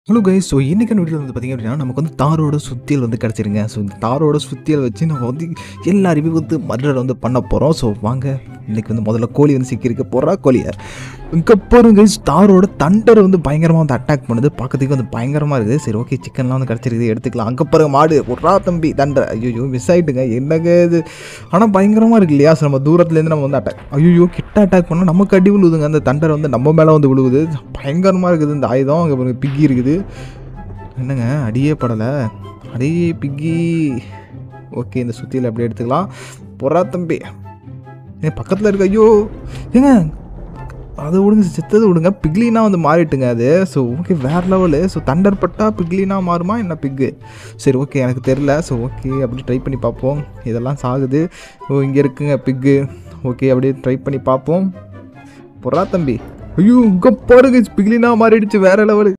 hello guys so இன்றைக்கான video வந்து பார்த்திங்க அப்படின்னா நமக்கு வந்து தாரோட சுத்தியல் வந்து கிடச்சிருங்க ஸோ இந்த தாரோட சுத்தியல் வச்சு நம்ம வந்து எல்லா ரிவ்யூ வந்து மர்டர் வந்து பண்ண போகிறோம் ஸோ வாங்க இன்றைக்கி வந்து முதல்ல கோழி வந்து சிக்கியிருக்க போகிறா கோழியை இங்கே போகிறோம் கைஸ் தாரோட தண்டர் வந்து பயங்கரமாக வந்து அட்டாக் பண்ணுது பார்க்கறதுக்கு வந்து பயங்கரமாக இருக்குது சரி ஓகே சிக்கன்லாம் வந்து கிடச்சிருக்குது எடுத்துக்கலாம் அங்கே பிறகு மாடு ஒரா தம்பி தண்டர் ஐயோ மிஸ் ஆகிட்டுங்க என்னங்க இது ஆனால் பயங்கரமாக இருக்கு இல்லையா ஸோ நம்ம தூரத்துலேருந்து நம்ம வந்து அட்டாக் ஐயோ கிட்ட அட்டாக் பண்ணால் நமக்கு அடி விழுவுதுங்க அந்த தண்டர் வந்து நம்ம மேலே வந்து விழுவுது பயங்கரமாக இருக்குது இந்த ஆயுதம் அங்கே பாருங்க பிக்கி இருக்குது என்னங்க அடியே படலை அடியே பிக்கி ஓகே இந்த சுத்தியில் அப்படியே எடுத்துக்கலாம் பொறா தம்பி ஏன் பக்கத்தில் இருக்க ஐயோ ஏங்க அதை விடுங்க செத்தது விடுங்க பிக்லினா வந்து மாறிட்டுங்க அது ஸோ ஓகே வேறு லெவலு ஸோ தண்டர் பட்டா பிக்லினா மாறுமா என்ன பிக்கு சரி ஓகே எனக்கு தெரில ஸோ ஓகே அப்படி ட்ரை பண்ணி பார்ப்போம் இதெல்லாம் சாகுது ஓ இங்கே இருக்குங்க பிக்கு ஓகே அப்படியே ட்ரை பண்ணி பார்ப்போம் பொறா தம்பி ஐயோ இங்கே பாருங்க பிக்லினா மாறிடுச்சு வேறு லெவலு